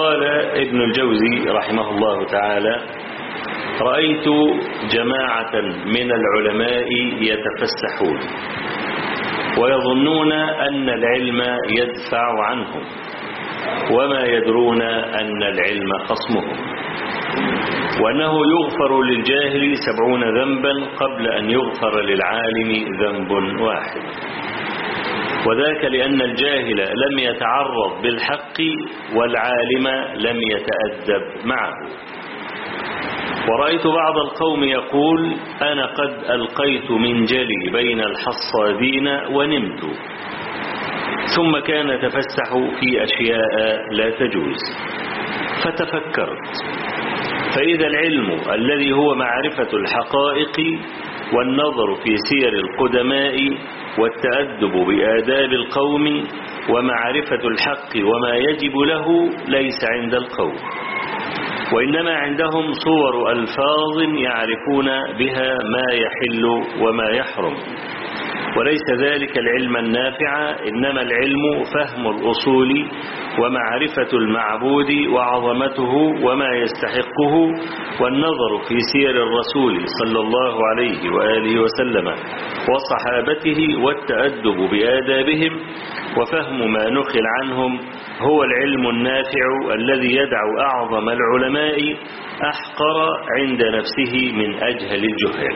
قال ابن الجوزي رحمه الله تعالى رأيت جماعة من العلماء يتفسحون ويظنون أن العلم يدفع عنهم وما يدرون أن العلم خصمهم وأنه يغفر للجاهل سبعون ذنبا قبل أن يغفر للعالم ذنب واحد وذاك لأن الجاهل لم يتعرض بالحق والعالم لم يتأدب معه ورأيت بعض القوم يقول أنا قد ألقيت من جلي بين الحصادين ونمت ثم كان يتفسح في أشياء لا تجوز فتفكرت فإذا العلم الذي هو معرفة الحقائق والنظر في سير القدماء والتأدب بآداب القوم ومعرفة الحق وما يجب له ليس عند القوم وإنما عندهم صور ألفاظ يعرفون بها ما يحل وما يحرم وليس ذلك العلم النافع إنما العلم فهم الأصول ومعرفة المعبود وعظمته وما يستحقه والنظر في سير الرسول صلى الله عليه وآله وسلم وصحابته والتأدب بآدابهم وفهم ما نقل عنهم هو العلم النافع الذي يدع أعظم العلماء أحقر عند نفسه من أجهل الجهال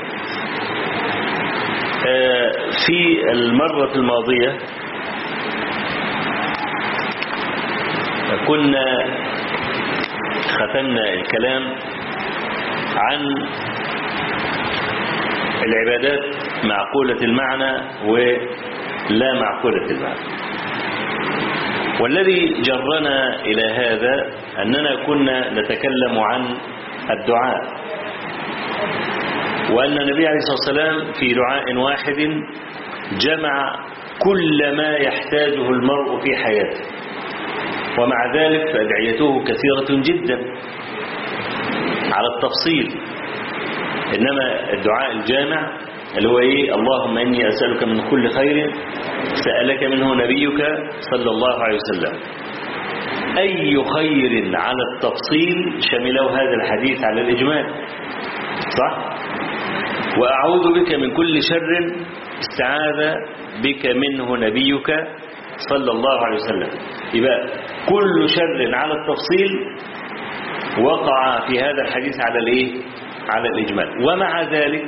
في المرة الماضية كنا ختمنا الكلام عن العبادات معقولة المعنى ولا معقولة المعنى والذي جرنا إلى هذا أننا كنا نتكلم عن الدعاء وأن النبي عليه الصلاة والسلام في دعاء واحد جمع كل ما يحتاجه المرء في حياته ومع ذلك فأدعيته كثيرة جدا على التفصيل إنما الدعاء الجامع اللي هو إيه اللهم إني أسألك من كل خير سألك منه نبيك صلى الله عليه وسلم أي خير على التفصيل شمله هذا الحديث على الإجمال صح وأعوذ بك من كل شر استعاذ بك منه نبيك صلى الله عليه وسلم يبقى كل شر على التفصيل وقع في هذا الحديث على الايه على الإجمال ومع ذلك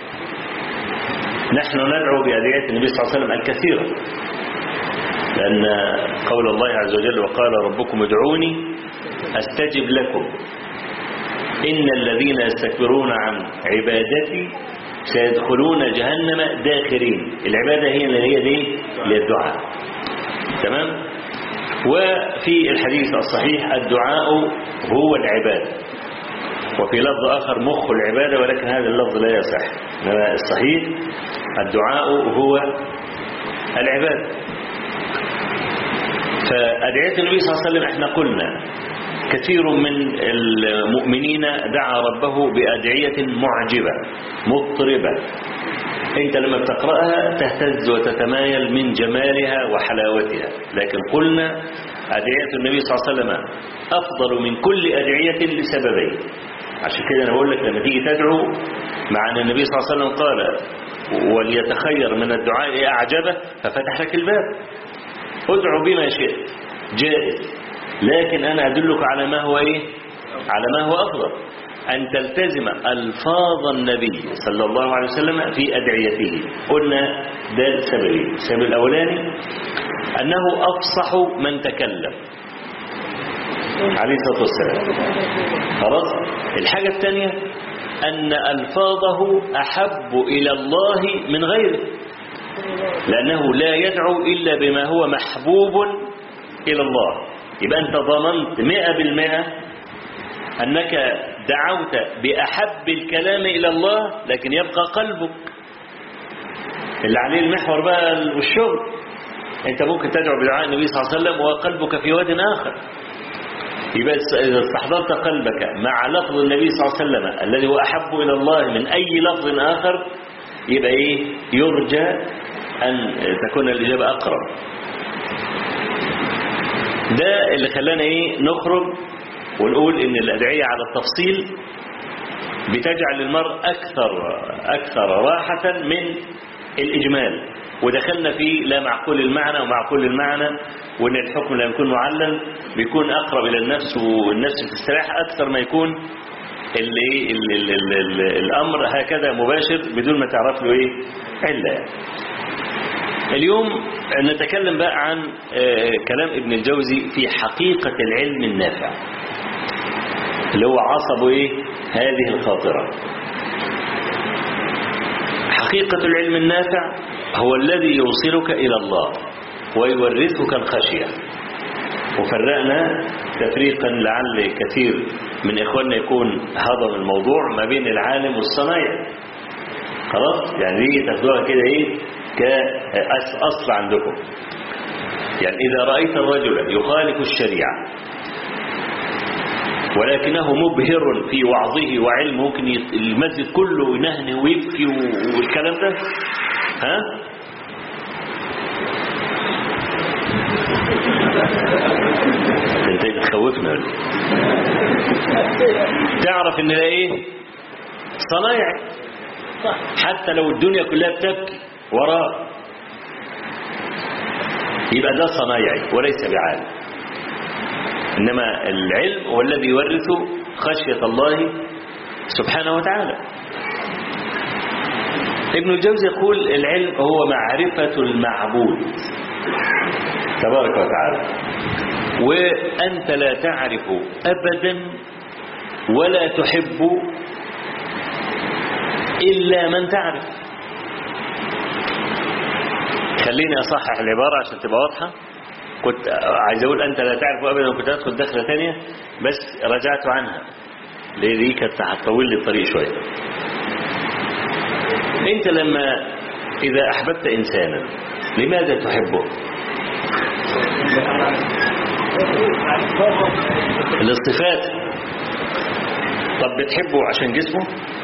نحن ندعو بأدعية النبي صلى الله عليه وسلم الكثيرة لأن قول الله عز وجل وقال ربكم ادعوني أستجب لكم إن الذين يستكبرون عن عبادتي سيدخلون جهنم داخرين العبادة هي اللي هي دي للدعاء تمام وفي الحديث الصحيح الدعاء هو العبادة وفي لفظ آخر مخ العبادة ولكن هذا اللفظ لا يصح إنما الصحيح الدعاء هو العبادة فأدعية النبي صلى الله عليه وسلم احنا قلنا كثير من المؤمنين دعا ربه بأدعية معجبة مطربة انت لما بتقرأها تهتز وتتمايل من جمالها وحلاوتها لكن قلنا أدعية النبي صلى الله عليه وسلم أفضل من كل أدعية لسببين عشان كده أنا بقول لك لما تيجي تدعو مع أن النبي صلى الله عليه وسلم قال وليتخير من الدعاء أعجبه ففتح لك الباب ادعو بما شئت جائز لكن أنا أدلك على ما هو إيه على ما هو أفضل أن تلتزم ألفاظ النبي صلى الله عليه وسلم في أدعيته قلنا ده السببين السبب الأولاني أنه أفصح من تكلم عليه الصلاة والسلام خلاص الحاجة الثانية أن ألفاظه أحب إلى الله من غيره لأنه لا يدعو إلا بما هو محبوب إلى الله يبقى أنت ضمنت مئة بالمئة أنك دعوت بأحب الكلام إلى الله لكن يبقى قلبك اللي عليه المحور بقى والشغل أنت ممكن تدعو بدعاء النبي صلى الله عليه وسلم وقلبك في واد آخر يبقى إذا استحضرت قلبك مع لفظ النبي صلى الله عليه وسلم الذي هو أحب إلى الله من أي لفظ آخر يبقى إيه يرجى أن تكون الإجابة أقرب ده اللي خلانا ايه نخرج ونقول ان الأدعية على التفصيل بتجعل المرء أكثر أكثر راحة من الإجمال ودخلنا في لا معقول المعنى ومعقول المعنى وان الحكم لما يكون معلل بيكون اقرب الى النفس والنفس بتستريح اكثر ما يكون اللي ال ال ال ال الامر هكذا مباشر بدون ما تعرف له ايه عله يعني. اليوم نتكلم بقى عن آه، كلام ابن الجوزي في حقيقة العلم النافع اللي هو عصب ايه هذه الخاطرة حقيقة العلم النافع هو الذي يوصلك إلى الله ويورثك الخشية وفرقنا تفريقا لعل كثير من إخواننا يكون هضم الموضوع ما بين العالم والصنايع خلاص يعني دي تاخدوها كده ايه كأصل عندكم يعني إذا رأيت الرجل يخالف الشريعة ولكنه مبهر في وعظه وعلمه ممكن يت- المسجد كله ينهنه ويبكي و- والكلام ده ها انت بتخوفنا ولا إيه؟ تعرف ان ده ايه صنايعي حتى لو الدنيا كلها بتبكي وراه يبقى ده صنايعي وليس بعالم إنما العلم هو الذي يورث خشية الله سبحانه وتعالى ابن الجوزي يقول العلم هو معرفة المعبود تبارك وتعالى وأنت لا تعرف أبدا ولا تحب إلا من تعرف خليني أصحح العبارة عشان تبقى واضحة كنت عايز أقول أنت لا تعرف أبدا كنت أدخل دخلة تانية بس رجعت عنها ليه دي كانت هتطول لي الطريق شوية أنت لما إذا أحببت إنسانا لماذا تحبه الصفات طب بتحبه عشان جسمه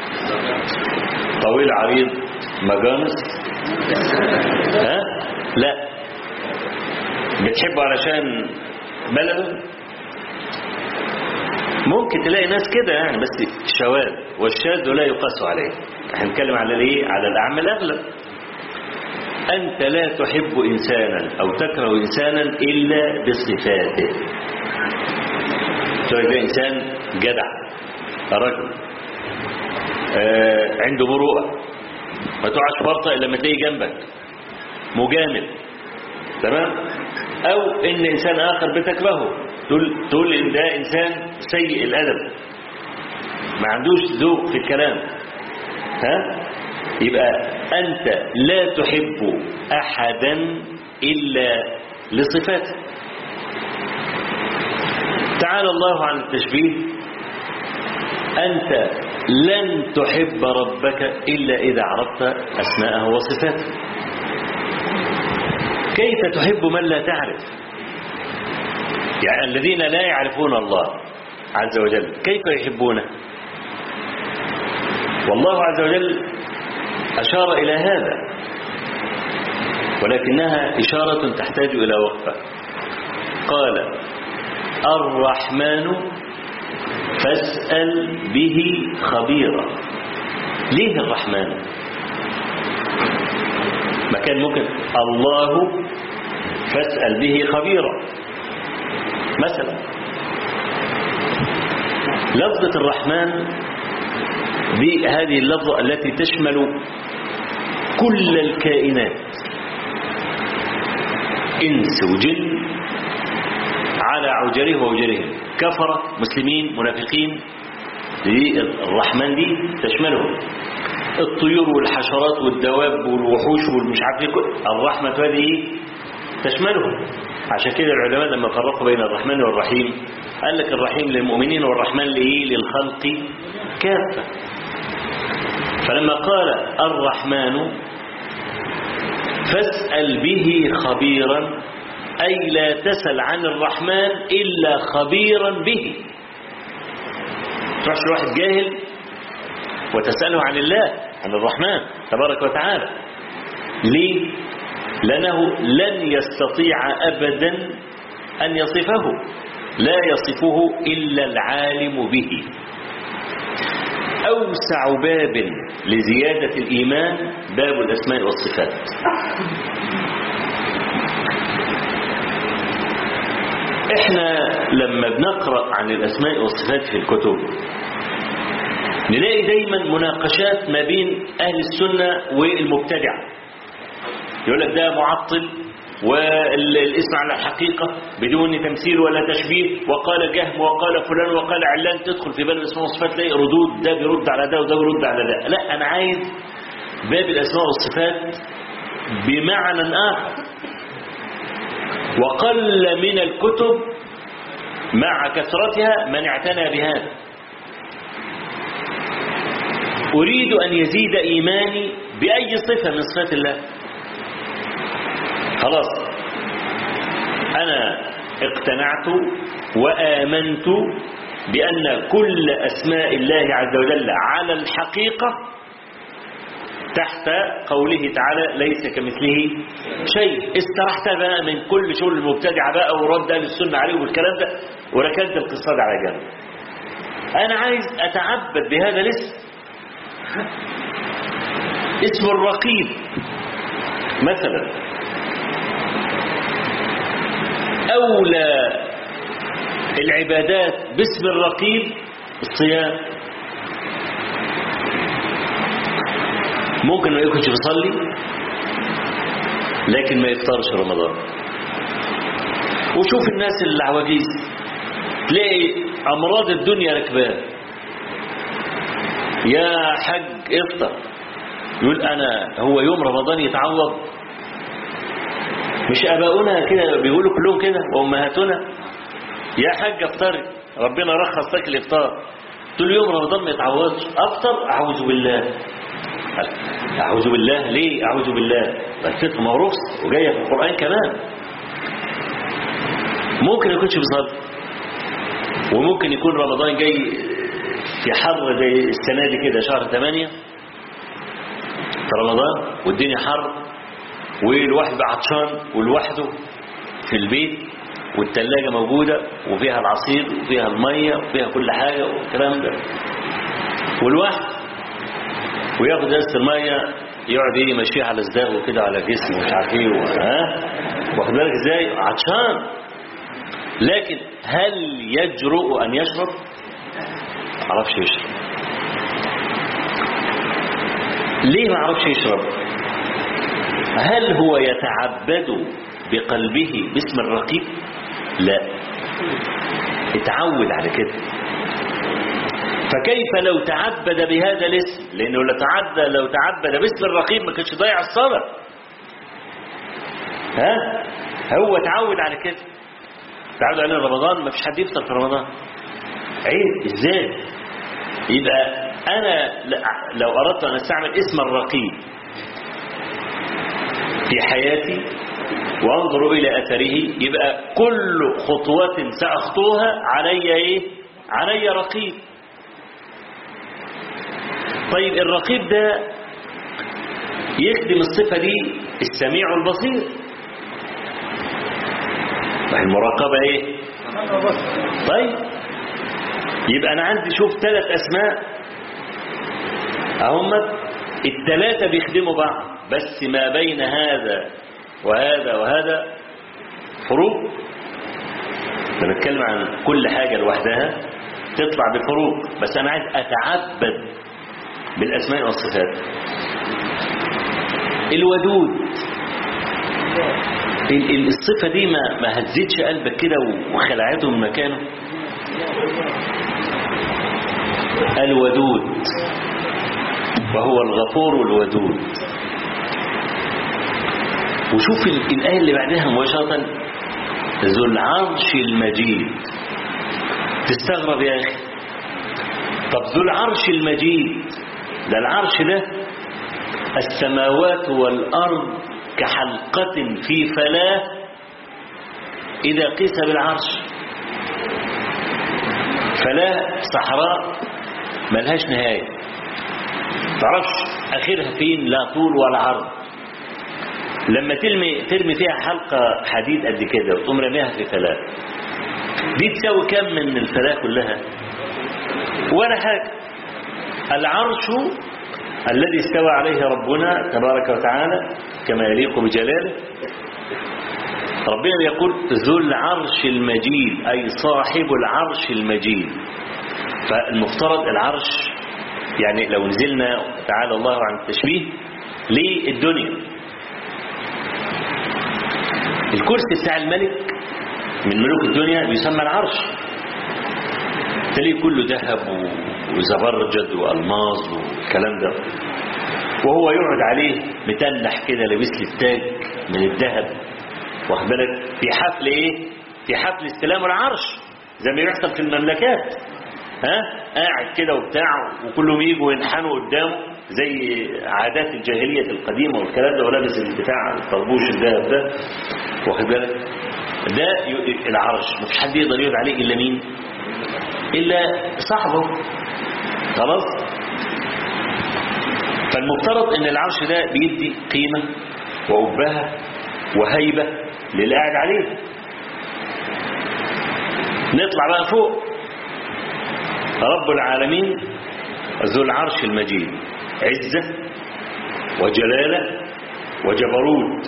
طويل عريض مجانس ها لا بتحبه علشان بلده ممكن تلاقي ناس كده يعني بس شواذ والشاذ لا يقاس عليه هنتكلم على الايه على الاعمى الاغلب انت لا تحب انسانا او تكره انسانا الا بصفاته تقول ده انسان جدع رجل آه عنده مروءه ما تقعش فرطه الا لما تلاقيه جنبك مجامل تمام او ان انسان اخر بتكرهه تقول تقول ان ده انسان سيء الادب ما عندوش ذوق في الكلام ها يبقى انت لا تحب احدا الا لصفاته تعالى الله عن التشبيه انت لن تحب ربك الا اذا عرفت اسماءه وصفاته كيف تحب من لا تعرف يعني الذين لا يعرفون الله عز وجل كيف يحبونه والله عز وجل أشار إلى هذا ولكنها إشارة تحتاج إلى وقفة قال الرحمن فاسأل به خبيرا ليه الرحمن مكان ممكن الله فاسأل به خبيرا مثلا لفظة الرحمن دي هذه اللفظة التي تشمل كل الكائنات إنس وجن على عجره ووجرهم كفرة مسلمين منافقين دي الرحمن دي تشملهم الطيور والحشرات والدواب والوحوش والمش عارف ايه كل- الرحمة هذه تشملهم عشان كده العلماء لما فرقوا بين الرحمن والرحيم قال لك الرحيم للمؤمنين والرحمن لإيه للخلق كافة فلما قال الرحمن فاسأل به خبيرا أي لا تسأل عن الرحمن إلا خبيرا به تروحش لواحد جاهل وتسأله عن الله عن الرحمن تبارك وتعالى ليه؟ لأنه لن يستطيع أبدا أن يصفه لا يصفه إلا العالم به أوسع باب لزيادة الإيمان باب الأسماء والصفات احنا لما بنقرأ عن الأسماء والصفات في الكتب نلاقي دايما مناقشات ما بين أهل السنة والمبتدع يقول لك ده معطل والاسم على الحقيقة بدون تمثيل ولا تشبيه وقال جهم وقال فلان وقال علان تدخل في باب الاسماء والصفات تلاقي ردود ده بيرد على ده وده بيرد على ده لا أنا عايز باب الأسماء والصفات بمعنى آخر وقل من الكتب مع كثرتها من اعتنى بهذا أريد أن يزيد إيماني بأي صفة من صفات الله خلاص أنا اقتنعت وآمنت بأن كل أسماء الله عز وجل على الحقيقة تحت قوله تعالى ليس كمثله شيء استرحت بقى من كل شغل المبتدع بقى ورد اهل السنه عليه والكلام ده وركنت القصاد على جنب انا عايز اتعبد بهذا الاسم اسم الرقيب مثلا اولى العبادات باسم الرقيب الصيام ممكن ما يكونش بيصلي لكن ما يفطرش رمضان وشوف الناس العواجيز تلاقي امراض الدنيا ركباه يا حج افطر يقول انا هو يوم رمضان يتعوض مش اباؤنا كده بيقولوا كلهم كده وامهاتنا يا حاج افطري ربنا رخص لك الافطار طول يوم رمضان ما يتعوضش افطر اعوذ بالله أعوذ بالله ليه أعوذ بالله الفطر ما هو رخص وجاية في القرآن كمان ممكن يكونش بيصلي وممكن يكون رمضان جاي في حر زي السنة دي كده شهر 8 في رمضان والدنيا حر والواحد بقى عطشان ولوحده في البيت والتلاجة موجودة وفيها العصير وفيها المية وفيها كل حاجة والكلام ده والواحد وياخد ازازه الميه يقعد ايه يمشيها على صداغه كده على جسمه مش عارف ايه ها واخد بالك ازاي عطشان لكن هل يجرؤ ان يشرب ما عرفش يشرب ليه ما عرفش يشرب هل هو يتعبد بقلبه باسم الرقيب لا اتعود على كده فكيف لو تعبد بهذا الاسم لانه لو تعبد لو تعبد باسم الرقيب ما كانش ضيع الصلاه ها هو اتعود على كده تعود على رمضان ما فيش حد يفطر في رمضان عيب ازاي يبقى انا لو اردت ان استعمل اسم الرقيب في حياتي وانظر الى اثره يبقى كل خطوه ساخطوها علي ايه علي رقيب طيب الرقيب ده يخدم الصفة دي السميع البصير المراقبة ايه طيب يبقى انا عندي شوف ثلاث اسماء اهم الثلاثة بيخدموا بعض بس ما بين هذا وهذا وهذا فروق انا بتكلم عن كل حاجة لوحدها تطلع بفروق بس انا عايز اتعبد بالاسماء والصفات الودود الصفة دي ما ما هتزيدش قلبك كده وخلعته من مكانه الودود وهو الغفور الودود وشوف الآية اللي بعدها مباشرة ذو العرش المجيد تستغرب يا أخي طب ذو العرش المجيد ده العرش ده السماوات والأرض كحلقة في فلاة إذا قيس بالعرش فلاة صحراء ملهاش نهاية تعرفش آخرها فين لا طول ولا عرض لما ترمي ترمي فيها حلقة حديد قد كده وتقوم رميها في فلاة دي تساوي كم من الفلاة كلها ولا حاجة العرش الذي استوى عليه ربنا تبارك وتعالى كما يليق بجلاله ربنا يقول ذو العرش المجيد أي صاحب العرش المجيد فالمفترض العرش يعني لو نزلنا تعالى الله عن التشبيه للدنيا الكرسي بتاع الملك من ملوك الدنيا بيسمى العرش تلاقيه كله ذهب وزبرجد والماظ والكلام ده وهو يقعد عليه متنح كده لابس لي التاج من الذهب واخد بالك في حفل ايه في حفل استلام العرش زي ما بيحصل في المملكات ها قاعد كده وبتاع وكلهم يجوا ينحنوا قدامه زي عادات الجاهليه القديمه والكلام ده ولابس البتاع الطربوش الذهب ده واخد بالك ده ي- العرش مفيش حد يقدر يقعد عليه الا مين الا صاحبه خلاص فالمفترض ان العرش ده بيدي قيمه وأبهة وهيبه للي قاعد عليه نطلع بقى فوق رب العالمين ذو العرش المجيد عزة وجلالة وجبروت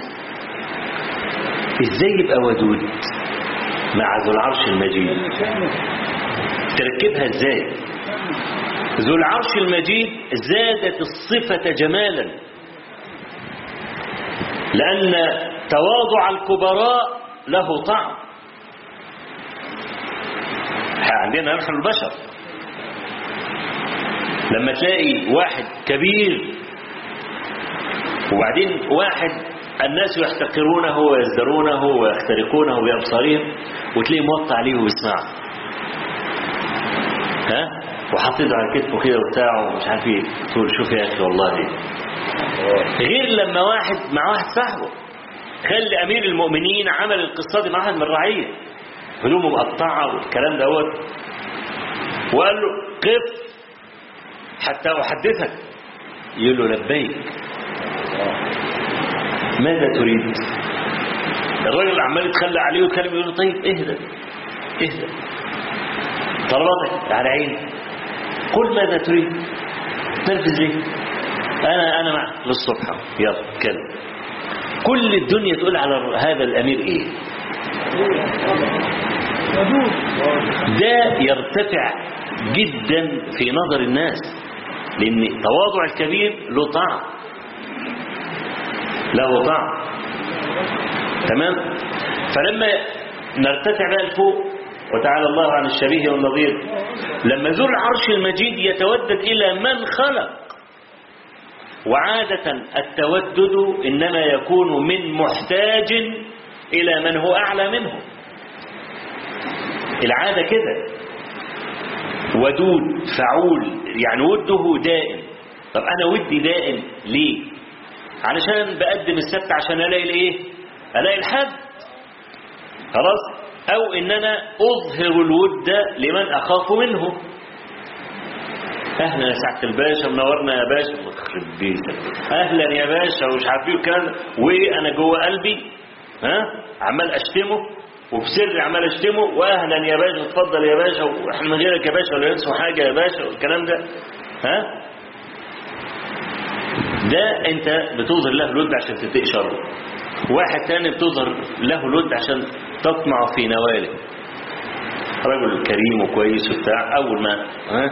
ازاي يبقى ودود مع ذو العرش المجيد تركبها ازاي ذو العرش المجيد زادت الصفة جمالا لأن تواضع الكبراء له طعم عندنا نحن البشر لما تلاقي واحد كبير وبعدين واحد الناس يحتقرونه ويزدرونه ويخترقونه بأبصارهم وتلاقيه موطى عليه ويسمعه ها وحاطط على كتفه كده وبتاع ومش عارف ايه تقول شوف يا اخي والله غير لما واحد مع واحد صاحبه خلي امير المؤمنين عمل القصه دي مع واحد من الرعيه هدومه مقطعه والكلام دوت وقال له قف حتى احدثك يقول له لبيك ماذا تريد الراجل عمال يتخلى عليه ويتكلم يقول له طيب اهدى اهدى طلباتك على عيني قل ماذا تريد تنفذ ليه انا انا معك للصبح يلا اتكلم كل الدنيا تقول على هذا الامير ايه ده يرتفع جدا في نظر الناس لان تواضع الكبير له طعم له طعم تمام فلما نرتفع بقى لفوق وتعالى الله عن الشبيه والنظير لما ذو العرش المجيد يتودد إلى من خلق وعادة التودد إنما يكون من محتاج إلى من هو أعلى منه العادة كده ودود فعول يعني وده دائم طب أنا ودي دائم ليه علشان بقدم السبت عشان ألاقي الإيه ألاقي الحد خلاص أو إن أنا أظهر الود لمن أخاف منه أهلا يا سعادة الباشا منورنا يا باشا يخرب بيتك أهلا يا باشا ومش عارف ايه وكان وأنا جوه قلبي ها عمال أشتمه وبسر عمال أشتمه وأهلا يا باشا اتفضل يا باشا وإحنا من غيرك يا باشا ولا نسوا حاجة يا باشا والكلام ده ها ده أنت بتظهر له الود عشان تتقي شره واحد تاني بتظهر له الود عشان تطمع في نواله رجل كريم وكويس وبتاع اول ما ها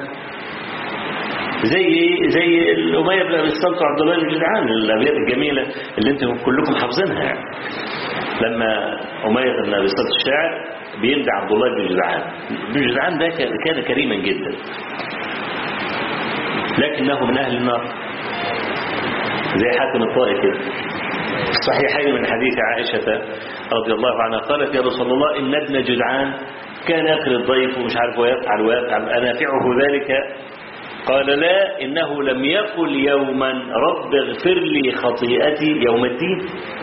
زي زي الأمية بن أبي السلط وعبد الله بن جدعان الأبيات الجميلة اللي أنتم كلكم حافظينها يعني لما أمية بن أبي السلط الشاعر بيمدح عبد الله بن جدعان بن جدعان ده كان كريما جدا لكنه من أهل النار زي حاتم الطائي كده الصحيحين من حديث عائشة رضي الله عنها قالت يا رسول الله إن ابن جدعان كان يقري الضيف ومش عارف ويفعل ويفعل أنافعه ذلك قال لا إنه لم يقل يوما رب اغفر لي خطيئتي يوم الدين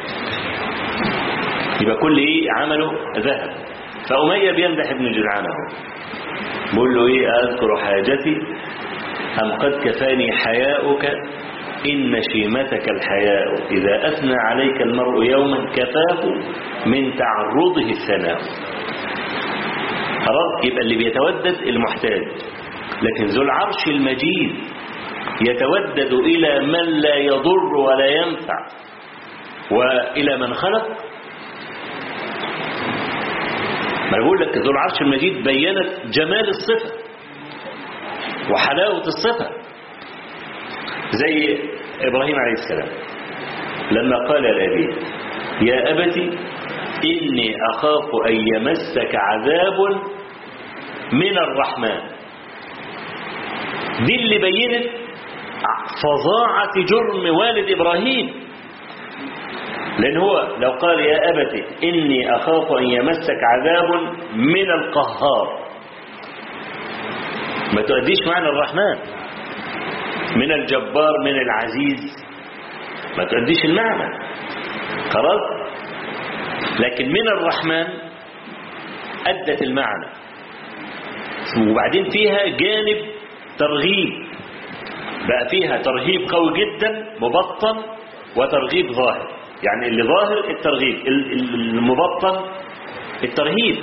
يبقى كل إيه عمله ذهب فأمية بيمدح ابن جدعان اهو بقول له إيه أذكر حاجتي أم قد كفاني حياؤك إن شيمتك الحياء إذا أثنى عليك المرء يوما كفاه من تعرضه الثناء خلاص يبقى اللي بيتودد المحتاج لكن ذو العرش المجيد يتودد إلى من لا يضر ولا ينفع وإلى من خلق ما بقول لك ذو العرش المجيد بينت جمال الصفة وحلاوة الصفة زي إبراهيم عليه السلام لما قال لأبيه يا أبت إني أخاف أن يمسك عذاب من الرحمن دي اللي بينت فظاعة جرم والد إبراهيم لأن هو لو قال يا أبت إني أخاف أن يمسك عذاب من القهار ما تؤديش معنى الرحمن من الجبار من العزيز ما تؤديش المعنى خلاص لكن من الرحمن أدت المعنى وبعدين فيها جانب ترغيب بقى فيها ترهيب قوي جدا مبطن وترغيب ظاهر يعني اللي ظاهر الترغيب المبطن الترهيب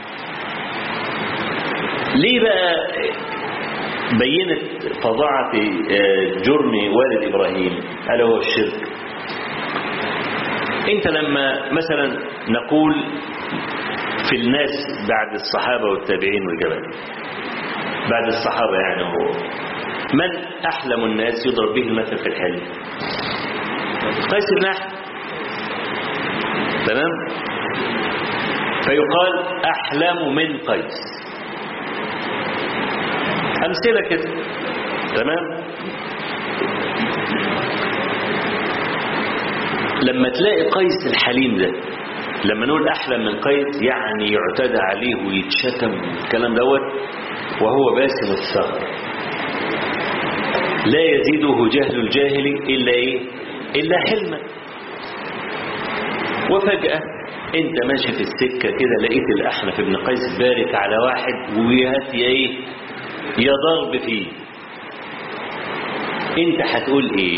ليه بقى بينت فظاعة جرم والد إبراهيم ألا هو الشرك انت لما مثلا نقول في الناس بعد الصحابة والتابعين والجبل بعد الصحابة يعني هو من أحلم الناس يضرب به المثل في الحلم قيس بن أحلم تمام فيقال أحلم من قيس أمثلة كده تمام لما تلاقي قيس الحليم ده لما نقول أحلم من قيس يعني يعتدى عليه ويتشتم الكلام دوت وهو باسم الثغر لا يزيده جهل الجاهل إلا إيه إلا حلما وفجأة انت ماشي في السكة كده لقيت الأحنف بن قيس بارك على واحد ويهات يا ايه يا ضرب فيه انت هتقول ايه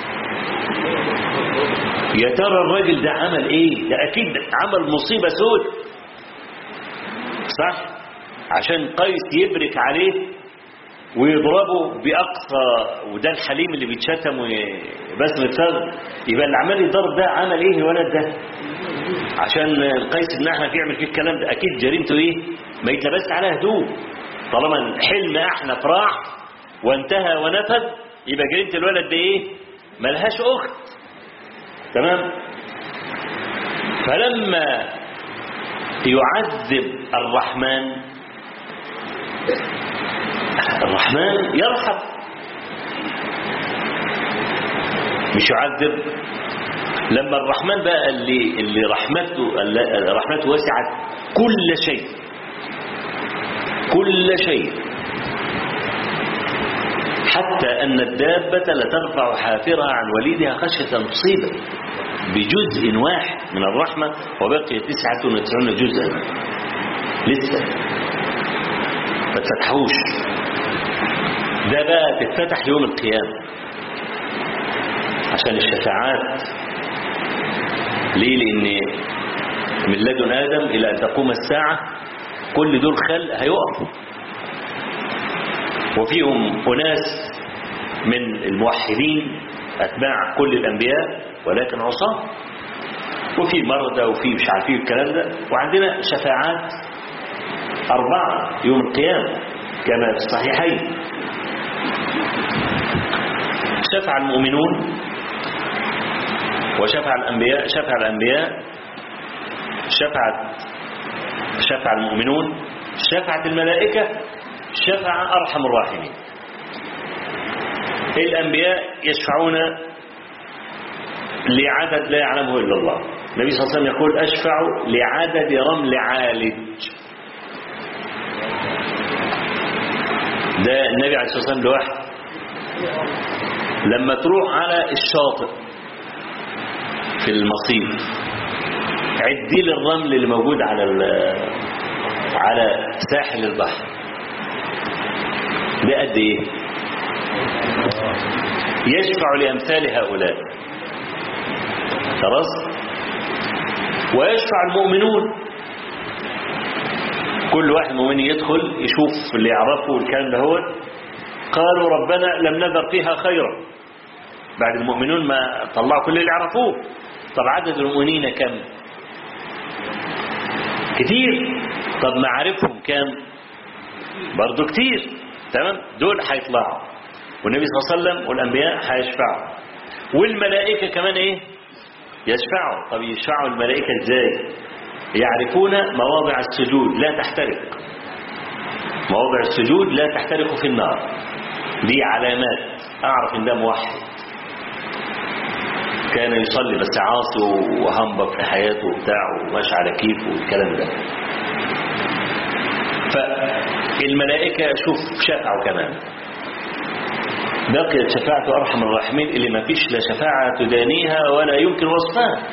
يا ترى الراجل ده عمل ايه ده اكيد عمل مصيبة سود صح عشان قيس يبرك عليه ويضربه بأقصى وده الحليم اللي بيتشتم وبسم الثغر يبقى اللي عمال يضرب ده عمل ايه الولد ده عشان قيس بن احنف يعمل فيه الكلام ده اكيد جريمته ايه ما يتلبس على هدوء طالما حلم احنف راح وانتهى ونفذ يبقى جريمه الولد ده ايه ملهاش اخت تمام فلما يعذب الرحمن الرحمن يرحم مش يعذب لما الرحمن بقى اللي اللي رحمته اللي رحمته وسعت كل شيء كل شيء حتى أن الدابة لترفع حافرها عن وليدها خشية مصيبة بجزء واحد من الرحمة وبقي تسعة وتسعون جزءا لسه ما تفتحوش ده بقى تتفتح يوم القيامة عشان الشفاعات ليه لأن من لدن آدم إلى أن تقوم الساعة كل دول خلق هيقفوا وفيهم أناس من الموحدين أتباع كل الأنبياء ولكن عصاة وفي مرضى وفي مش عارفين الكلام ده وعندنا شفاعات أربعة يوم القيامة كما في الصحيحين شفع المؤمنون وشفع الأنبياء شفع الأنبياء شفعت شفع المؤمنون شفعت الملائكة شفع أرحم الراحمين الأنبياء يشفعون لعدد لا يعلمه إلا الله النبي صلى الله عليه وسلم يقول أشفع لعدد رمل عالج ده النبي عليه الصلاة والسلام لوحده لما تروح على الشاطئ في المصيف عدي لي الرمل اللي موجود على على ساحل البحر ده قد ايه يشفع لأمثال هؤلاء خلاص ويشفع المؤمنون كل واحد مؤمن يدخل يشوف اللي يعرفه والكلام ده هو قالوا ربنا لم نذر فيها خيرا بعد المؤمنون ما طلعوا كل اللي يعرفوه طب عدد المؤمنين كم كتير طب معارفهم كم برضو كتير تمام دول هيطلعوا والنبي صلى الله عليه وسلم والأنبياء هيشفعوا والملائكة كمان ايه يشفعوا طب يشفعوا الملائكة ازاي يعرفون مواضع السجود لا تحترق مواضع السجود لا تحترق في النار دي علامات أعرف إن ده موحد كان يصلي بس عاصي وهنبط في حياته وبتاع وماشي على كيفه والكلام ده فالملائكة شوف شفعوا كمان بقيت شفاعة أرحم الراحمين اللي ما فيش لا شفاعة تدانيها ولا يمكن وصفها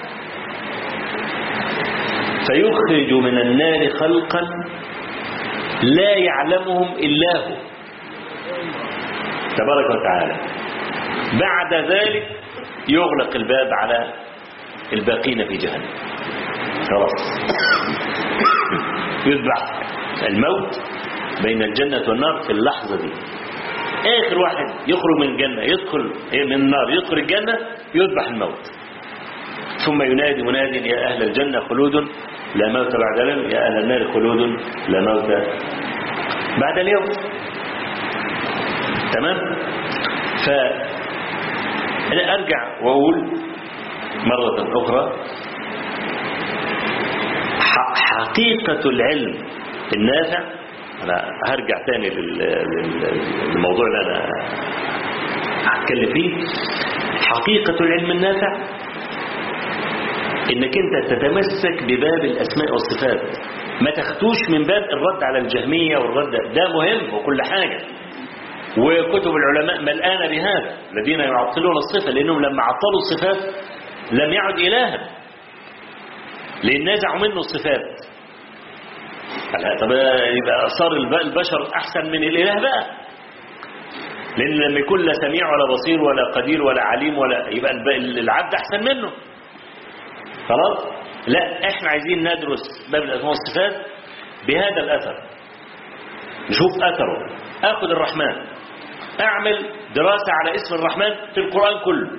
فيخرج من النار خلقا لا يعلمهم إلا هو تبارك وتعالى بعد ذلك يغلق الباب على الباقين في جهنم خلاص يذبح الموت بين الجنة والنار في اللحظة دي آخر واحد يخرج من الجنة يدخل من النار يدخل الجنة يذبح الموت ثم ينادي مناد يا أهل الجنة خلود لا موت بعد اليوم يا أهل النار خلود لا موت بعد اليوم تمام فأنا أرجع وأقول مرة أخرى حقيقة العلم النافع أنا هرجع تاني للموضوع اللي أنا هتكلم فيه حقيقة العلم النافع انك انت تتمسك بباب الاسماء والصفات ما تاخدوش من باب الرد على الجهمية والرد ده مهم وكل حاجة وكتب العلماء ملآنة بهذا الذين يعطلون الصفة لأنهم لما عطلوا الصفات لم يعد إلها لأن نزعوا منه الصفات طب يبقى صار البشر أحسن من الإله بقى لأن لما يكون لا سميع ولا بصير ولا قدير ولا عليم ولا يبقى العبد أحسن منه خلاص لا احنا عايزين ندرس باب الاسماء والصفات بهذا الاثر نشوف اثره اخذ الرحمن اعمل دراسة على اسم الرحمن في القرآن كله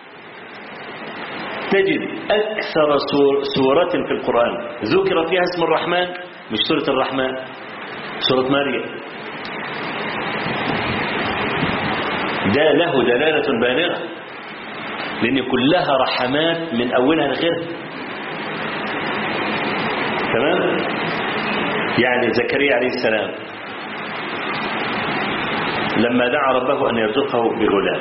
تجد أكثر سورة في القرآن ذكر فيها اسم الرحمن مش سورة الرحمن سورة مريم ده له دلالة بالغة لأن كلها رحمات من أولها لآخرها تمام يعني زكريا عليه السلام لما دعا ربه أن يرزقه بغلام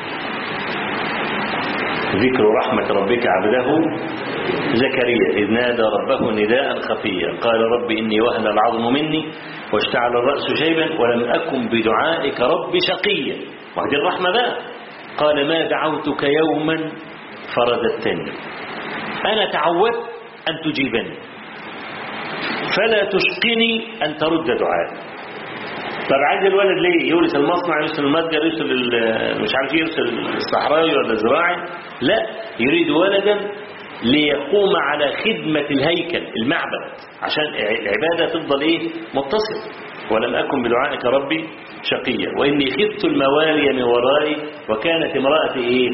ذكر رحمة ربك عبده زكريا إذ نادى ربه نداء خفيا قال رب إني وهن العظم مني واشتعل الرأس شيبا ولم أكن بدعائك رب شقيا وهذه الرحمة بقى قال ما دعوتك يوما فرددتني أنا تعودت أن تجيبني فلا تشقني أن ترد دعائي طب عايز الولد ليه يورث المصنع يورث المتجر يورث مش عارف يورث الصحراوي ولا الزراعي لا يريد ولدا ليقوم على خدمة الهيكل المعبد عشان العبادة تفضل ايه متصل ولم أكن بدعائك ربي شقيا وإني خفت الموالي من ورائي وكانت امرأتي ايه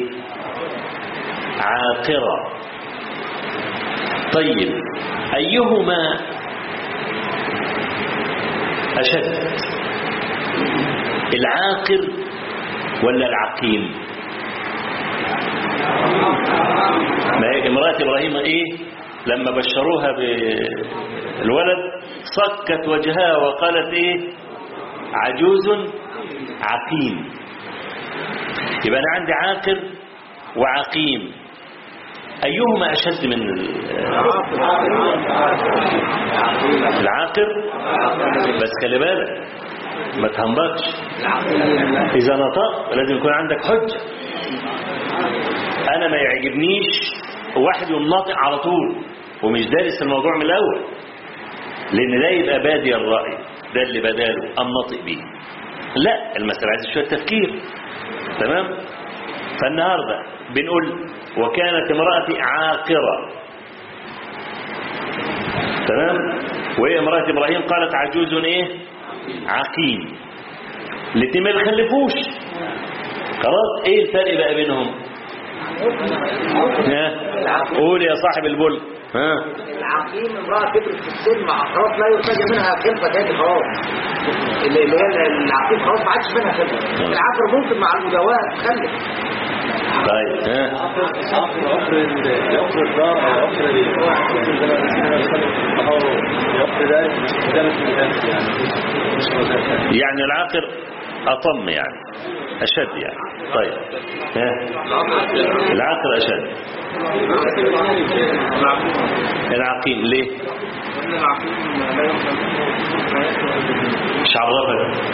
عاقرة طيب أيهما أشد العاقر ولا العقيم ما هي امرأة إبراهيم إيه لما بشروها بالولد صكت وجهها وقالت إيه عجوز عقيم يبقى أنا عندي عاقر وعقيم أيهما أشد من العاقر بس خلي بالك ما تهنبطش إذا نطق لازم يكون عندك حجة أنا ما يعجبنيش واحد يقوم ناطق على طول ومش دارس الموضوع من الأول لأن ده يبقى بادي الرأي ده اللي بداله أم ناطق بيه لا المسألة عايز شوية تفكير تمام فالنهاردة بنقول وكانت امرأتي عاقرة تمام وهي امرأة إبراهيم قالت عجوز إيه عقيم الاتنين ما بيخلفوش خلاص ايه الفرق بقى بينهم ها قول يا صاحب البل ها العقيم امرأة كبرت في السن مع خلاص لا يرتجى منها خلفة تاني خلاص اللي اللي هي العقيم خلاص ما عادش منها خلفة العقر ممكن مع المداواة تخلف طيب ها عقر الدار او عقر العقر ده ده مش الانس يعني مش مدافع يعني العاقر أطم يعني أشد يعني طيب ها العاقر أشد العقيم ليه مش عرفك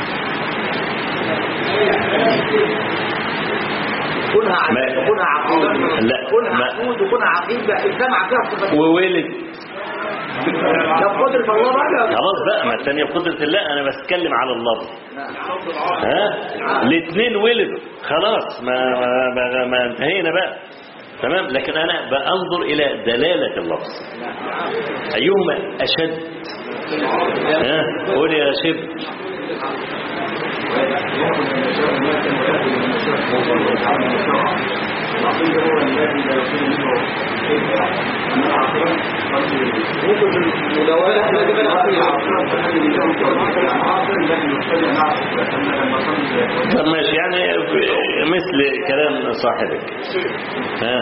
كونها عقيم ما- وكونها عقيم لا، كونها ما- عقود وكونها عقيم بقى اجتمع فيها الصفتين وولد ده بقدرة الله بقى خلاص بقى ما الثانية بقدرة الله أنا بتكلم على اللفظ ها الاثنين ولدوا خلاص ما ما, ما, ما انتهينا بقى تمام لكن أنا بأنظر إلى دلالة اللفظ أيهما أشد ها قول يا شب طب ماشي يعني مثل كلام صاحبك ها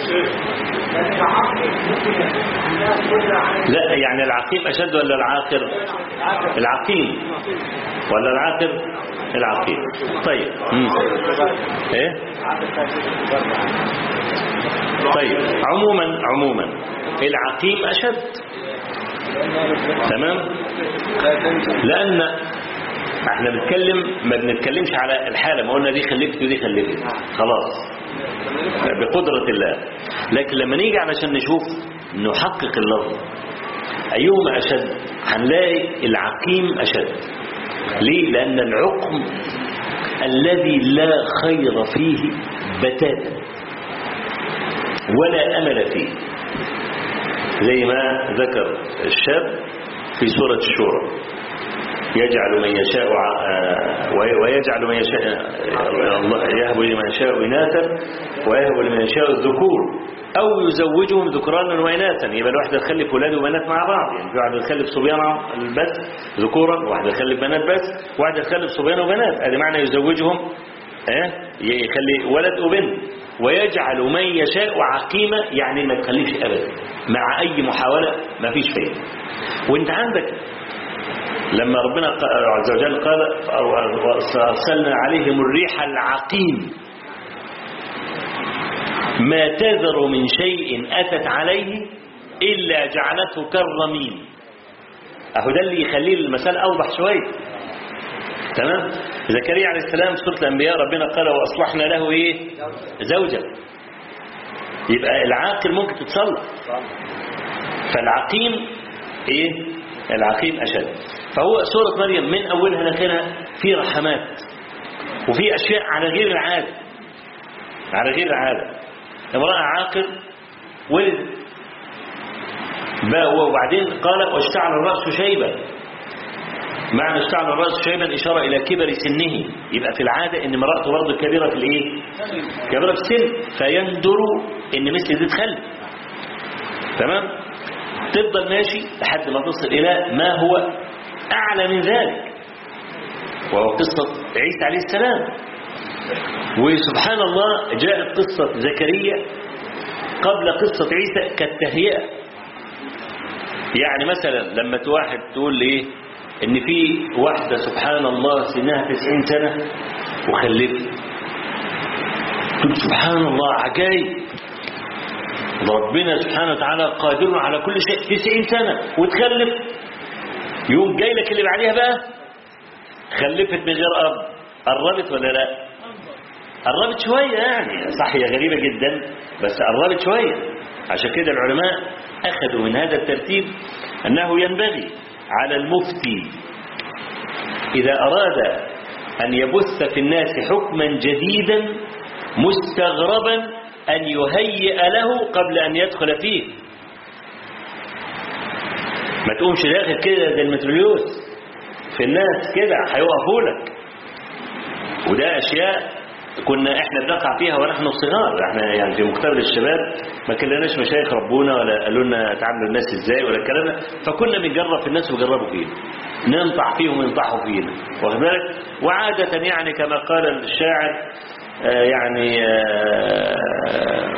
لا يعني العقيم أشد ولا العاقر العقيم ولا العاقر العقيم طيب مم. ايه طيب عموما عموما العقيم أشد تمام لأن احنا بنتكلم ما بنتكلمش على الحالة ما قلنا دي خلفت ودي خلفت خلاص بقدرة الله لكن لما نيجي علشان نشوف نحقق اللفظ أيهما أشد هنلاقي العقيم أشد ليه لأن العقم الذي لا خير فيه بتاتا ولا أمل فيه زي ما ذكر الشاب في سورة الشورى يجعل من يشاء ع- وي- ويجعل من يشاء الله يهب لمن يشاء إناثا ويهب لمن يشاء الذكور أو يزوجهم ذكرانا وإناثا يبقى الواحدة تخلف ولاد وبنات مع بعض يعني في واحدة تخلف صبيان بس ذكورا واحدة تخلف بنات بس واحدة تخلف صبيان وبنات هذا معنى يزوجهم اه يخلي ولد وبنت ويجعل من يشاء عقيمة يعني ما تخليش أبدا مع أي محاولة ما فيش فايدة وانت عندك لما ربنا ق- عز وجل قال أرسلنا عليهم الريح العقيم ما تذر من شيء أتت عليه إلا جعلته كالرميم أهو ده اللي يخليه المثال أوضح شوية تمام زكريا عليه السلام في سورة الأنبياء ربنا قال وأصلحنا له إيه زوجة يبقى العاقل ممكن تتصلح فالعقيم إيه العقيم أشد فهو سورة مريم من أولها لآخرها في رحمات وفي أشياء على غير العادة على غير العادة امرأة عاقل ولد بقى وبعدين قال واشتعل الرأس شيبا معنى اشتعل الرأس شيبا إشارة إلى كبر سنه يبقى في العادة إن امرأته برضه كبيرة في الإيه كبيرة في السن فيندر إن مثل دي تخلف تمام تفضل ماشي لحد ما تصل إلى ما هو أعلى من ذلك وهو قصة عيسى عليه السلام وسبحان الله جاءت قصة زكريا قبل قصة عيسى كالتهيئة يعني مثلا لما واحد تقول لي ان في واحدة سبحان الله سنها 90 سنة وخلفت تقول سبحان الله عجائب ربنا سبحانه وتعالى قادر على كل شيء 90 سنة وتخلف يوم جاي لك اللي بعديها بقى خلفت من غير أب قربت ولا لا قربت شوية يعني صح هي غريبة جدا بس قربت شوية عشان كده العلماء أخذوا من هذا الترتيب أنه ينبغي على المفتي إذا أراد أن يبث في الناس حكما جديدا مستغربا أن يهيئ له قبل أن يدخل فيه ما تقومش داخل كده زي المتروليوس في الناس كده هيوقفوا لك وده أشياء كنا احنا بنقع فيها ونحن صغار احنا يعني في مقتبل الشباب ما كلناش مشايخ ربونا ولا قالوا لنا تعاملوا الناس ازاي ولا الكلام ده فكنا بنجرب في الناس وجربوا فينا ننطح فيهم وينطحوا فينا واخد بالك وعادة يعني كما قال الشاعر آه يعني آه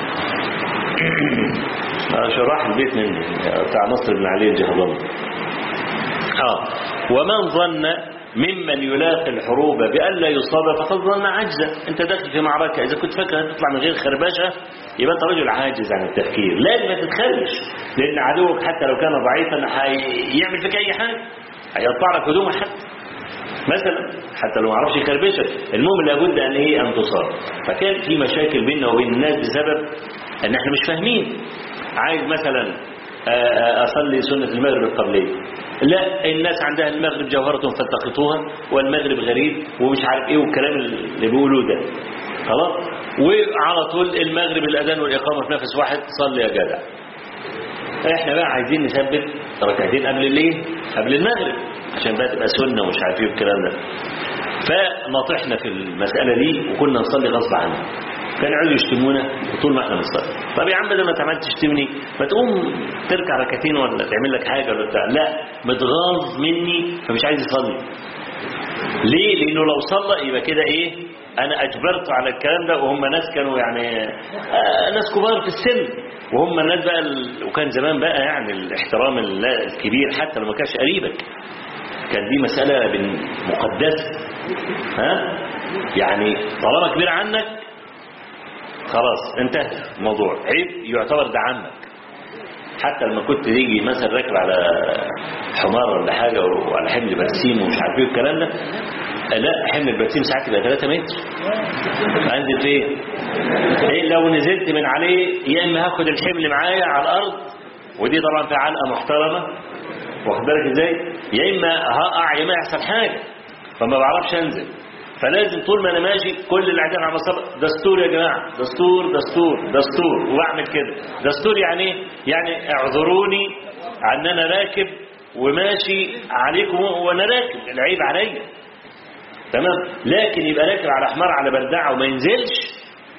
آه شراح البيت مني بتاع نصر بن علي الجهضمي اه ومن ظن ممن يلاقي الحروب بألا يصاب فقد ظن عجزا انت داخل في معركة اذا كنت فاكر هتطلع من غير خربشة يبقى انت رجل عاجز عن التفكير لازم ما تتخربش لان عدوك حتى لو كان ضعيفا هيعمل فيك اي حاجة هيقطع لك هدومك حتى مثلا حتى لو ما عرفش يخربشك المهم لابد ان ايه ان تصاب فكان في مشاكل بيننا وبين الناس بسبب ان احنا مش فاهمين عايز مثلا اصلي سنة المغرب القبلية لا الناس عندها المغرب جوهرة فالتقطوها والمغرب غريب ومش عارف ايه والكلام اللي بيقولوه ده خلاص وعلى طول المغرب الاذان والاقامه في نفس واحد صلي يا جدع احنا بقى عايزين نثبت ركعتين قبل الايه قبل المغرب عشان بقى تبقى سنه ومش عارف ايه والكلام ده فنطحنا في المساله دي وكنا نصلي غصب عننا كانوا يقعدوا يشتمونا طول ما احنا بنصلي طب يا عم ده ما تعمل تشتمني ما تقوم تركع ركعتين ولا تعمل لك حاجه ولا بتاع لا متغاظ مني فمش عايز يصلي ليه لانه لو صلى يبقى كده ايه انا اجبرته على الكلام ده وهم ناس كانوا يعني آه ناس كبار في السن وهم الناس بقى ال... وكان زمان بقى يعني الاحترام الكبير حتى لو ما كانش قريبك كان دي مسألة مقدسة ها يعني طالما كبير عنك خلاص انتهى الموضوع عيب يعتبر ده عمك حتى لما كنت تيجي مثلا راكب على حمار ولا حاجة وعلى حمل برسيم ومش عارف ايه والكلام ده لا حمل البرسيم ساعات يبقى 3 متر انزل فين ايه لو نزلت من عليه يا اما هاخد الحمل معايا على الارض ودي طبعا في علقه محترمه واخد بالك ازاي يا اما هقع يا اما يحصل حاجه فما بعرفش انزل فلازم طول ما انا ماشي كل اللي قاعدين على المصاب دستور يا جماعه دستور دستور دستور واعمل كده دستور يعني ايه يعني اعذروني ان انا راكب وماشي عليكم وانا راكب العيب عليا تمام لكن يبقى راكب على حمار على بردعه وما ينزلش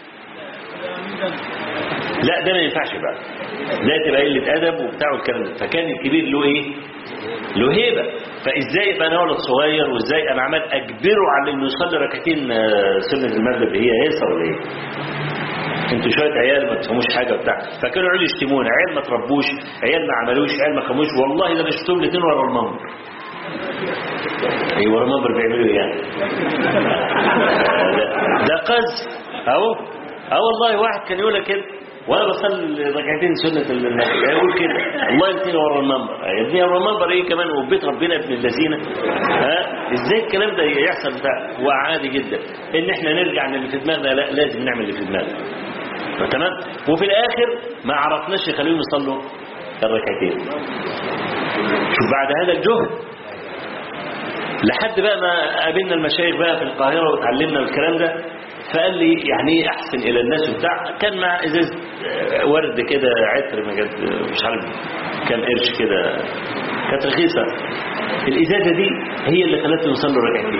لا ده ما ينفعش بقى لا تبقى قله ادب وبتاع والكلام ده فكان الكبير له ايه له هيبه فازاي يبقى انا ولد صغير وازاي انا عمال اجبره على انه يصلي ركعتين سنه المغرب هي هيصه ولا ايه انتوا شويه عيال ما تفهموش حاجه وبتاع فكانوا يقعدوا يشتمونا عيال ما تربوش عيال ما عملوش عيال ما خموش والله ده انا شفتهم الاثنين ورا المنبر ايه ورا المنبر بيعملوا ايه يعني ده قذف اهو اه والله واحد كان يقول لك كده وانا بصلي ركعتين سنه المغرب يقول كده الله يديني ورا المنبر يديني ورا المنبر ايه كمان وبيت ربنا ابن الذين ها ازاي الكلام ده يحصل بتاع وعادي جدا ان احنا نرجع للي في دماغنا لا لازم نعمل اللي في دماغنا تمام وفي الاخر ما عرفناش نخليهم يصلوا الركعتين شوف بعد هذا الجهد لحد بقى ما قابلنا المشايخ بقى في القاهره وتعلمنا الكلام ده فقال لي يعني ايه احسن الى الناس وبتاع كان مع ازاز ورد كده عطر ما كانت مش عارف كام قرش كده كانت رخيصه الازازه دي هي اللي خلتني نصلي ركعتين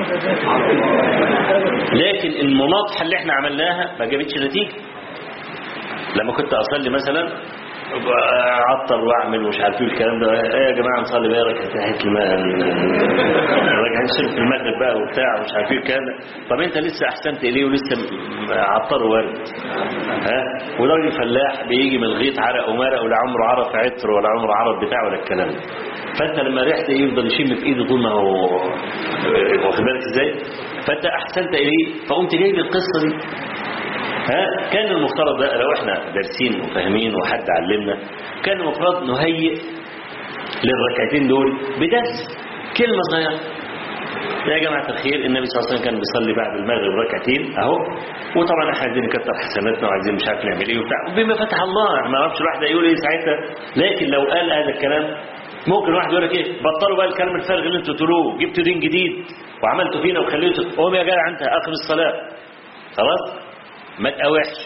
لكن المناطحه اللي احنا عملناها ما جابتش نتيجه لما كنت اصلي مثلا اعطل واعمل ومش عارف ايه الكلام ده ايه يا جماعه نصلي بقى ركعتين هات ركعتين سنه المغرب بقى وبتاع ومش عارف ايه الكلام ده طب انت لسه احسنت اليه ولسه عطر ورد ها وده راجل فلاح بيجي من الغيط عرق ومرق ولا عمره عرف عطر ولا عمره عرف بتاع ولا الكلام ده فانت لما ريحت يفضل يشم في ايده طول ما هو واخد بالك ازاي فانت احسنت اليه فقمت جايب القصه دي ها كان المفترض بقى لو احنا دارسين وفاهمين وحد علمنا كان المفترض نهيئ للركعتين دول بدرس كلمة صغيرة يا جماعة الخير النبي صلى الله عليه وسلم كان بيصلي بعد المغرب ركعتين اهو وطبعا احنا عايزين نكتر حسناتنا وعايزين مش عارف نعمل ايه وبتاع بما فتح الله ما نعرفش الواحد يقول ايه ساعتها لكن لو قال هذا الكلام ممكن واحد يقول لك ايه بطلوا بقى الكلام الفارغ اللي انتوا تقولوه جبتوا دين جديد وعملتوا فينا وخليتوا قوم يا جدع انت اخر الصلاه خلاص ما تقاوحش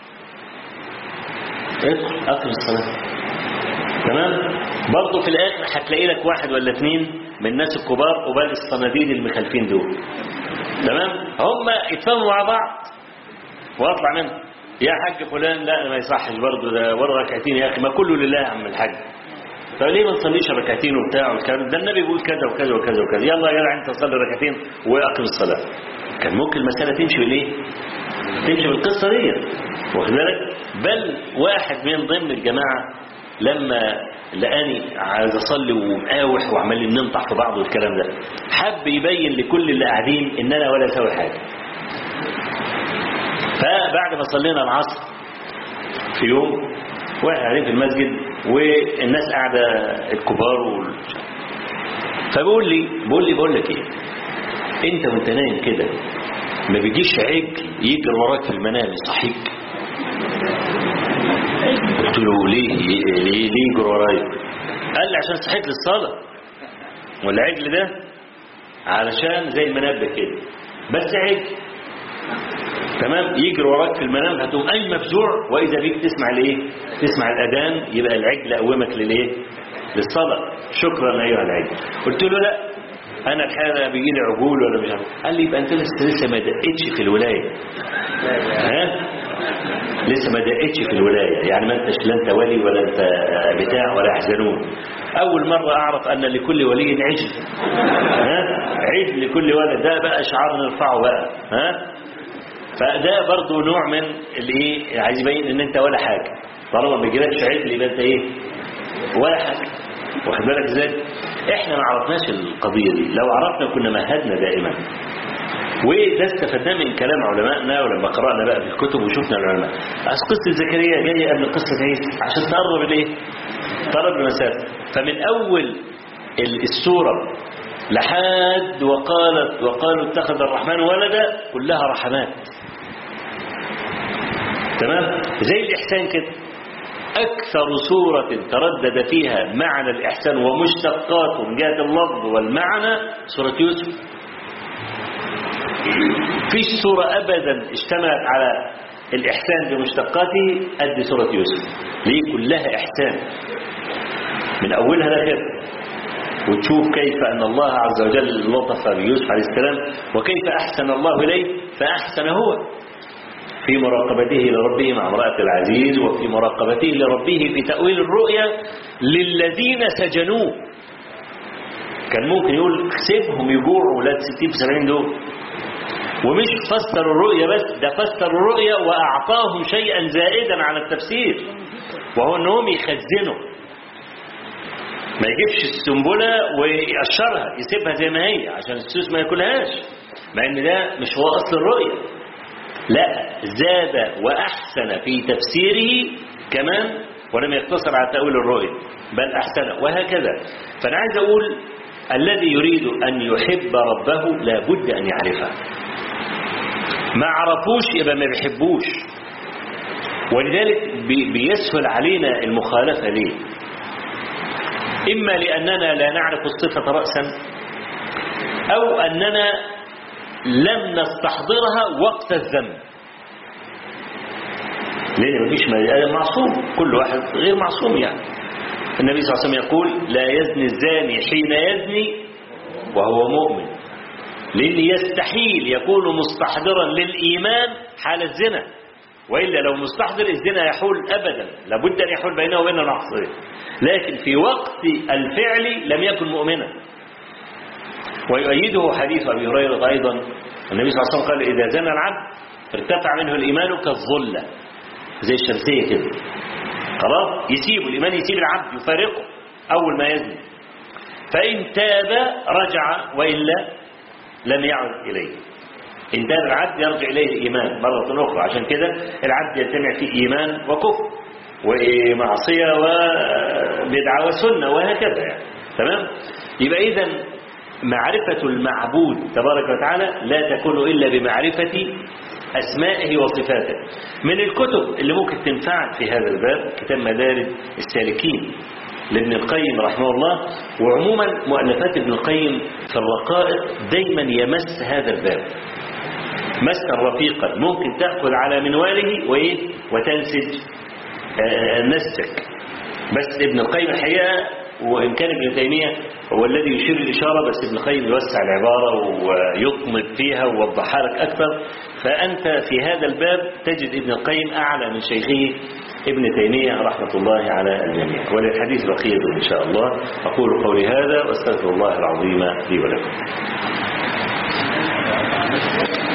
ادخل اقم الصلاة تمام برضه في الاخر هتلاقي لك واحد ولا اثنين من الناس الكبار قبال الصناديد المخالفين دول تمام هم يتفاهموا مع بعض واطلع منه يا حاج فلان لا ما يصحش برضه ده ورا ركعتين يا اخي ما كله لله يا عم الحاج طب ليه ما نصليش ركعتين وبتاع والكلام ده النبي بيقول كذا وكذا وكذا وكذا يلا يا جدع انت صلي ركعتين واقم الصلاه كان ممكن المساله تمشي بالايه تمشي بالقصه دي واخد بالك بل واحد من ضمن الجماعه لما لقاني عايز اصلي ومقاوح وعمالين ننطح في بعض والكلام ده حب يبين لكل اللي قاعدين ان انا ولا اسوي حاجه فبعد ما صلينا العصر في يوم واحنا قاعدين في المسجد والناس قاعده الكبار وال... فبقول لي بقول لي بقول لك ايه انت وانت نايم كده ما بيجيش عجل يجري وراك في المنام يصحيك قلت له ليه ليه ليه يجري ورايا قال لي عشان صحيت للصلاه والعجل ده علشان زي المنبه كده بس عجل تمام يجري وراك في المنام هتقوم اي مفزوع واذا بيك تسمع الايه تسمع الاذان يبقى العجل قومك للايه للصلاه شكرا ايها العجل قلت له لا انا الحقيقه بيجي لي عجول ولا مش عارف قال لي يبقى انت لسه لسه ما دقتش في الولايه ها لسه ما دقتش في الولايه يعني ما انتش لا انت ولي ولا انت بتاع ولا يحزنون اول مره اعرف ان لكل ولي عجل ها عجل لكل ولد ده بقى شعار نرفعه بقى ها فده برضو نوع من الايه عايز يبين ان انت ولا حاجه طالما ما بيجيلكش عجل يبقى انت ايه ولا حاجه واخد بالك ازاي احنا ما عرفناش القضيه دي لو عرفنا كنا مهدنا دائما وده استفدناه من كلام علمائنا ولما قرانا بقى في الكتب وشفنا العلماء أصل قصه زكريا جايه قبل قصه عيسى عشان تقرب الايه تقرب المسافه فمن اول السوره لحد وقالت وقالوا اتخذ الرحمن ولدا كلها رحمات تمام زي الإحسان كده أكثر سورة تردد فيها معنى الإحسان ومشتقاته من جهة اللفظ والمعنى سورة يوسف فيش سورة أبدا اشتملت على الإحسان بمشتقاته قد سورة يوسف ليه كلها إحسان من أولها لآخرها وتشوف كيف أن الله عز وجل لطف بيوسف عليه السلام وكيف أحسن الله إليه فأحسن هو في مراقبته لربه مع امرأة العزيز وفي مراقبته لربه في تأويل الرؤيا للذين سجنوه كان ممكن يقول سيبهم يجوعوا ولاد 60 في 70 دول ومش فسر الرؤيا بس ده فسر الرؤيا وأعطاهم شيئا زائدا على التفسير وهو أنهم يخزنوا ما يجيبش السنبلة ويقشرها يسيبها زي ما هي عشان السوس ما ياكلهاش مع ان ده مش هو اصل الرؤية لا زاد واحسن في تفسيره كمان ولم يقتصر على تأويل الرؤية بل احسن وهكذا فانا عايز اقول الذي يريد ان يحب ربه لابد ان يعرفه ما عرفوش يبقى ما بيحبوش ولذلك بيسهل علينا المخالفة ليه إما لأننا لا نعرف الصفة رأسا أو أننا لم نستحضرها وقت الذنب لأن مفيش معصوم كل واحد غير معصوم يعني النبي صلى الله عليه وسلم يقول لا يزني الزاني حين يزني وهو مؤمن لأن يستحيل يكون مستحضرا للإيمان حال الزنا وإلا لو مستحضر الزنا يحول أبدا لابد أن يحول بينه وبين المعصية لكن في وقت الفعل لم يكن مؤمنا ويؤيده حديث أبي هريرة أيضا النبي صلى الله عليه وسلم قال إذا زنى العبد ارتفع منه الإيمان كالظلة زي الشمسية كده خلاص يسيبه الإيمان يسيب العبد يفارقه أول ما يزني فإن تاب رجع وإلا لم يعد إليه إن تاب العبد يرجع إليه الإيمان مرة أخرى عشان كده العبد يجتمع فيه إيمان وكفر ومعصية وبدعة وسنة وهكذا يعني تمام يبقى إذا معرفة المعبود تبارك وتعالى لا تكون إلا بمعرفة أسمائه وصفاته من الكتب اللي ممكن تنفعك في هذا الباب كتاب مدارج السالكين لابن القيم رحمه الله وعموما مؤلفات ابن القيم في الرقائق دايما يمس هذا الباب مسكا رفيقا ممكن تأخذ على منواله وإيه وتنسج آه، نسجك بس ابن القيم الحقيقة وإن كان ابن تيمية هو الذي يشير الإشارة بس ابن القيم يوسع العبارة ويطمد فيها ويوضحها لك أكثر فأنت في هذا الباب تجد ابن القيم أعلى من شيخه ابن تيمية رحمة الله على الجميع وللحديث بقية إن شاء الله أقول قولي هذا وأستغفر الله العظيم لي ولكم